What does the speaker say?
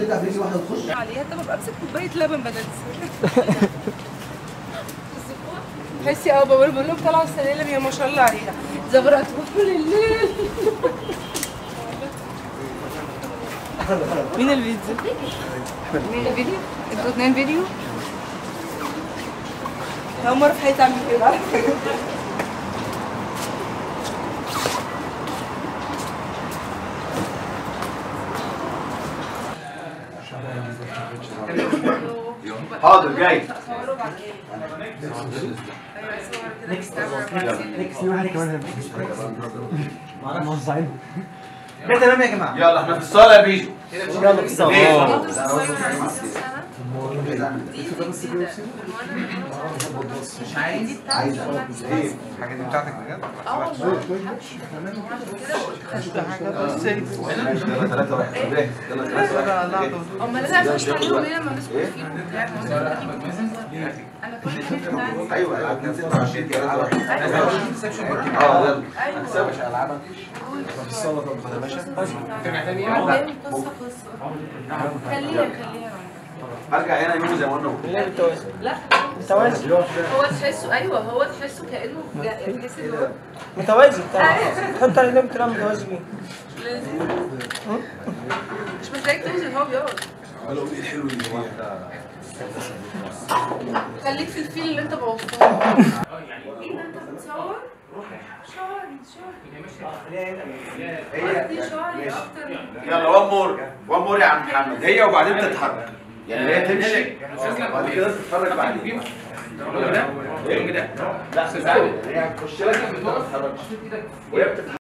ترجع برجل واحده وتخش عليها طب ابقى امسك كوبايه لبن بدل السلم تحسي اه بقول بقول لهم طالعه السلالم يا ما شاء الله عليها زغرت طول الليل مين الفيديو؟ مين الفيديو؟ انتوا اتنين فيديو؟ أول مرة في حياتي أعمل كده على فكرة. حاضر جاي صوروا بعدين. أيوة، صور كده بالكاميرا. نكس واحد كمان معانا موزعين كده تمام يا جماعه يلا احنا في الصاله يا بيجو يلا في الصف ليه؟ الحاجه دي بتاعتك بجد؟ يلا ثلاثة واحد يلا ثلاثة واحد امال انا عارفه اشتغلوا ليه لما مسكوا فيه وبتاع انا كل الحاجات بتاعتي ايوه العاب كان 26 ثلاثة واحد ايوه اه يلا ايوه هكسبك العابك بعدين قصه قصه خليها خليها ارجع هنا يوم زي ما قلنا لا متوازي هو تحسه ايوه هو تحسه كانه جا- تحس ان هو متوازي بتاع حط عليه نمت كلام متوازي بيه لذيذ مش محتاج توزن هو بيقعد خليك في الفيل اللي انت بوظته ايه ده انت بتصور؟ شعري شعري قصدي شعري اكتر يلا وان مور وان مور يا عم محمد هي وبعدين تتحرك يعني هي تمشي وبعد كده تتحرك بعدين كده لا هي هتخش لك ما تتحركش وهي بتتحرك